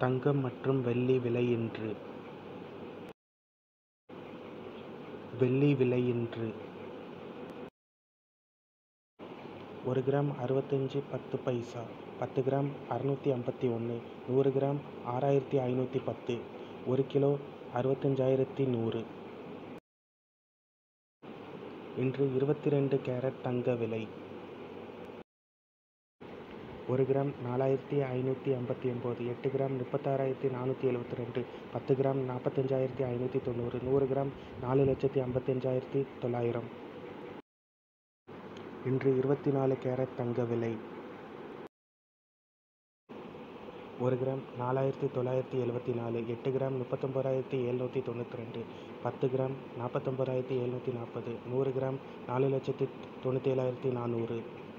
தங்கம் மற்றும் வெள்ளி விலை இன்று வெள்ளி விலை இன்று ஒரு கிராம் அறுபத்தஞ்சி பத்து பைசா பத்து கிராம் அறநூற்றி ஐம்பத்தி ஒன்று நூறு கிராம் ஆறாயிரத்தி ஐநூற்றி பத்து ஒரு கிலோ அறுபத்தஞ்சாயிரத்தி நூறு இன்று இருபத்தி ரெண்டு கேரட் தங்க விலை ஒரு கிராம் நாலாயிரத்தி ஐநூற்றி ஐம்பத்தி ஒம்பது எட்டு கிராம் முப்பத்தாறாயிரத்தி நானூற்றி எழுபத்தி ரெண்டு பத்து கிராம் நாற்பத்தஞ்சாயிரத்தி ஐநூற்றி தொண்ணூறு நூறு கிராம் நாலு லட்சத்தி ஐம்பத்தஞ்சாயிரத்தி தொள்ளாயிரம் இன்று இருபத்தி நாலு கேரட் தங்க விலை ஒரு கிராம் நாலாயிரத்தி தொள்ளாயிரத்தி எழுபத்தி நாலு எட்டு கிராம் முப்பத்தொம்பதாயிரத்தி எழுநூற்றி தொண்ணூற்றி ரெண்டு பத்து கிராம் நாற்பத்தொம்பதாயிரத்தி எழுநூற்றி நாற்பது நூறு கிராம் நாலு லட்சத்தி தொண்ணூற்றி ஏழாயிரத்தி நானூறு